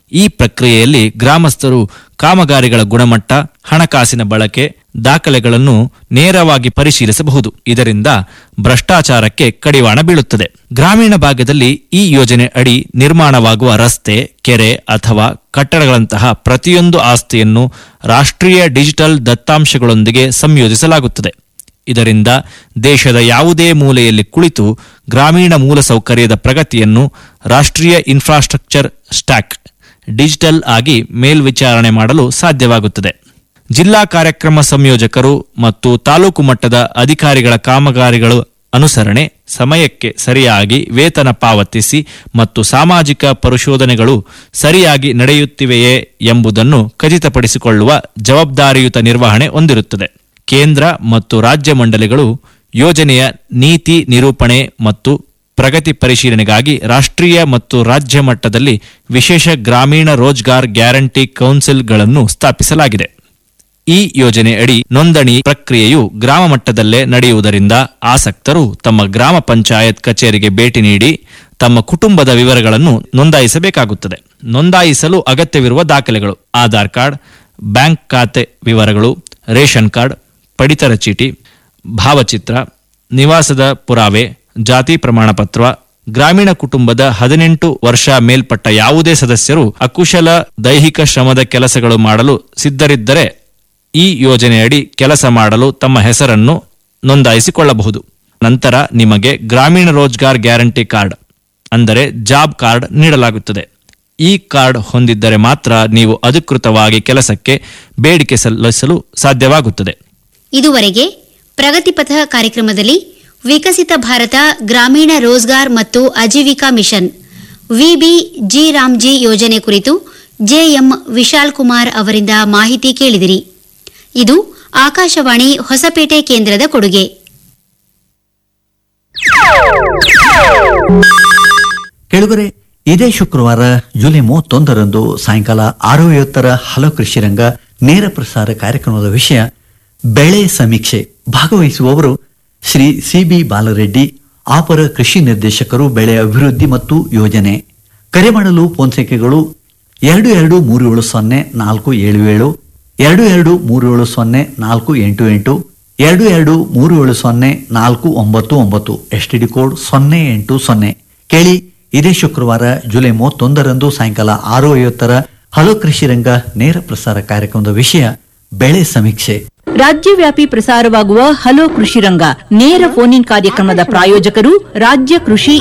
ಈ ಪ್ರಕ್ರಿಯೆಯಲ್ಲಿ ಗ್ರಾಮಸ್ಥರು ಕಾಮಗಾರಿಗಳ ಗುಣಮಟ್ಟ ಹಣಕಾಸಿನ ಬಳಕೆ ದಾಖಲೆಗಳನ್ನು ನೇರವಾಗಿ ಪರಿಶೀಲಿಸಬಹುದು ಇದರಿಂದ ಭ್ರಷ್ಟಾಚಾರಕ್ಕೆ ಕಡಿವಾಣ ಬೀಳುತ್ತದೆ ಗ್ರಾಮೀಣ ಭಾಗದಲ್ಲಿ ಈ ಯೋಜನೆ ಅಡಿ ನಿರ್ಮಾಣವಾಗುವ ರಸ್ತೆ ಕೆರೆ ಅಥವಾ ಕಟ್ಟಡಗಳಂತಹ ಪ್ರತಿಯೊಂದು ಆಸ್ತಿಯನ್ನು ರಾಷ್ಟ್ರೀಯ ಡಿಜಿಟಲ್ ದತ್ತಾಂಶಗಳೊಂದಿಗೆ ಸಂಯೋಜಿಸಲಾಗುತ್ತದೆ ಇದರಿಂದ ದೇಶದ ಯಾವುದೇ ಮೂಲೆಯಲ್ಲಿ ಕುಳಿತು ಗ್ರಾಮೀಣ ಮೂಲಸೌಕರ್ಯದ ಪ್ರಗತಿಯನ್ನು ರಾಷ್ಟ್ರೀಯ ಇನ್ಫ್ರಾಸ್ಟ್ರಕ್ಚರ್ ಸ್ಟ್ಯಾಕ್ ಡಿಜಿಟಲ್ ಆಗಿ ಮೇಲ್ವಿಚಾರಣೆ ಮಾಡಲು ಸಾಧ್ಯವಾಗುತ್ತದೆ ಜಿಲ್ಲಾ ಕಾರ್ಯಕ್ರಮ ಸಂಯೋಜಕರು ಮತ್ತು ತಾಲೂಕು ಮಟ್ಟದ ಅಧಿಕಾರಿಗಳ ಕಾಮಗಾರಿಗಳು ಅನುಸರಣೆ ಸಮಯಕ್ಕೆ ಸರಿಯಾಗಿ ವೇತನ ಪಾವತಿಸಿ ಮತ್ತು ಸಾಮಾಜಿಕ ಪರಿಶೋಧನೆಗಳು ಸರಿಯಾಗಿ ನಡೆಯುತ್ತಿವೆಯೇ ಎಂಬುದನ್ನು ಖಚಿತಪಡಿಸಿಕೊಳ್ಳುವ ಜವಾಬ್ದಾರಿಯುತ ನಿರ್ವಹಣೆ ಹೊಂದಿರುತ್ತದೆ ಕೇಂದ್ರ ಮತ್ತು ರಾಜ್ಯ ಮಂಡಳಿಗಳು ಯೋಜನೆಯ ನೀತಿ ನಿರೂಪಣೆ ಮತ್ತು ಪ್ರಗತಿ ಪರಿಶೀಲನೆಗಾಗಿ ರಾಷ್ಟ್ರೀಯ ಮತ್ತು ರಾಜ್ಯ ಮಟ್ಟದಲ್ಲಿ ವಿಶೇಷ ಗ್ರಾಮೀಣ ರೋಜ್ಗಾರ್ ಗ್ಯಾರಂಟಿ ಕೌನ್ಸಿಲ್ಗಳನ್ನು ಸ್ಥಾಪಿಸಲಾಗಿದೆ ಈ ಯೋಜನೆ ಅಡಿ ನೋಂದಣಿ ಪ್ರಕ್ರಿಯೆಯು ಗ್ರಾಮ ಮಟ್ಟದಲ್ಲೇ ನಡೆಯುವುದರಿಂದ ಆಸಕ್ತರು ತಮ್ಮ ಗ್ರಾಮ ಪಂಚಾಯತ್ ಕಚೇರಿಗೆ ಭೇಟಿ ನೀಡಿ ತಮ್ಮ ಕುಟುಂಬದ ವಿವರಗಳನ್ನು ನೋಂದಾಯಿಸಬೇಕಾಗುತ್ತದೆ ನೋಂದಾಯಿಸಲು ಅಗತ್ಯವಿರುವ ದಾಖಲೆಗಳು ಆಧಾರ್ ಕಾರ್ಡ್ ಬ್ಯಾಂಕ್ ಖಾತೆ ವಿವರಗಳು ರೇಷನ್ ಕಾರ್ಡ್ ಪಡಿತರ ಚೀಟಿ ಭಾವಚಿತ್ರ ನಿವಾಸದ ಪುರಾವೆ ಜಾತಿ ಪ್ರಮಾಣ ಪತ್ರ ಗ್ರಾಮೀಣ ಕುಟುಂಬದ ಹದಿನೆಂಟು ವರ್ಷ ಮೇಲ್ಪಟ್ಟ ಯಾವುದೇ ಸದಸ್ಯರು ಅಕುಶಲ ದೈಹಿಕ ಶ್ರಮದ ಕೆಲಸಗಳು ಮಾಡಲು ಸಿದ್ಧರಿದ್ದರೆ ಈ ಯೋಜನೆಯಡಿ ಕೆಲಸ ಮಾಡಲು ತಮ್ಮ ಹೆಸರನ್ನು ನೋಂದಾಯಿಸಿಕೊಳ್ಳಬಹುದು ನಂತರ ನಿಮಗೆ ಗ್ರಾಮೀಣ ರೋಜ್ಗಾರ್ ಗ್ಯಾರಂಟಿ ಕಾರ್ಡ್ ಅಂದರೆ ಜಾಬ್ ಕಾರ್ಡ್ ನೀಡಲಾಗುತ್ತದೆ ಈ ಕಾರ್ಡ್ ಹೊಂದಿದ್ದರೆ ಮಾತ್ರ ನೀವು ಅಧಿಕೃತವಾಗಿ ಕೆಲಸಕ್ಕೆ ಬೇಡಿಕೆ ಸಲ್ಲಿಸಲು ಸಾಧ್ಯವಾಗುತ್ತದೆ ಇದುವರೆಗೆ ಪ್ರಗತಿಪಥ ಕಾರ್ಯಕ್ರಮದಲ್ಲಿ ವಿಕಸಿತ ಭಾರತ ಗ್ರಾಮೀಣ ರೋಜ್ಗಾರ್ ಮತ್ತು Ajeevika mission VB G Ramji ಯೋಜನೆ ಕುರಿತು ಜೆಎಂ ವಿಶಾಲ್ ಕುಮಾರ್ ಅವರಿಂದ ಮಾಹಿತಿ ಕೇಳಿದಿರಿ ಇದು ಆಕಾಶವಾಣಿ ಹೊಸಪೇಟೆ ಕೇಂದ್ರದ ಕೊಡುಗೆ ಕೆಳಗರೆ ಇದೇ ಶುಕ್ರವಾರ ಜುಲೈ ಮೂವತ್ತೊಂದರಂದು ಸಾಯಂಕಾಲ ಆರು ಐವತ್ತರ ಹಲೋ ಕೃಷಿ ರಂಗ ನೇರ ಪ್ರಸಾರ ಕಾರ್ಯಕ್ರಮದ ವಿಷಯ ಬೆಳೆ ಸಮೀಕ್ಷೆ ಭಾಗವಹಿಸುವವರು ಶ್ರೀ ಸಿ ಬಿ ಬಾಲರೆಡ್ಡಿ ಅಪರ ಕೃಷಿ ನಿರ್ದೇಶಕರು ಬೆಳೆ ಅಭಿವೃದ್ಧಿ ಮತ್ತು ಯೋಜನೆ ಕರೆ ಮಾಡಲು ಫೋನ್ ಸಂಖ್ಯೆಗಳು ಎರಡು ಎರಡು ಮೂರು ಏಳು ಸೊನ್ನೆ ನಾಲ್ಕು ಏಳು ಏಳು ಎರಡು ಎರಡು ಮೂರು ಏಳು ಸೊನ್ನೆ ನಾಲ್ಕು ಎಂಟು ಎಂಟು ಎರಡು ಎರಡು ಮೂರು ಏಳು ಸೊನ್ನೆ ನಾಲ್ಕು ಒಂಬತ್ತು ಒಂಬತ್ತು ಎಸ್ ಟಿ ಡಿ ಕೋಡ್ ಸೊನ್ನೆ ಎಂಟು ಸೊನ್ನೆ ಕೇಳಿ ಇದೇ ಶುಕ್ರವಾರ ಜುಲೈ ಮೂವತ್ತೊಂದರಂದು ಸಾಯಂಕಾಲ ಆರು ಐವತ್ತರ ಹಲೋ ಕೃಷಿ ರಂಗ ನೇರ ಪ್ರಸಾರ ಕಾರ್ಯಕ್ರಮದ ವಿಷಯ ಬೆಳೆ ಸಮೀಕ್ಷೆ ರಾಜ್ಯವ್ಯಾಪಿ ಪ್ರಸಾರವಾಗುವ ಹಲೋ ಕೃಷಿ ರಂಗ ನೇರ ಫೋನ್ ಇನ್ ಕಾರ್ಯಕ್ರಮದ ಪ್ರಾಯೋಜಕರು ರಾಜ್ಯ ಕೃಷಿ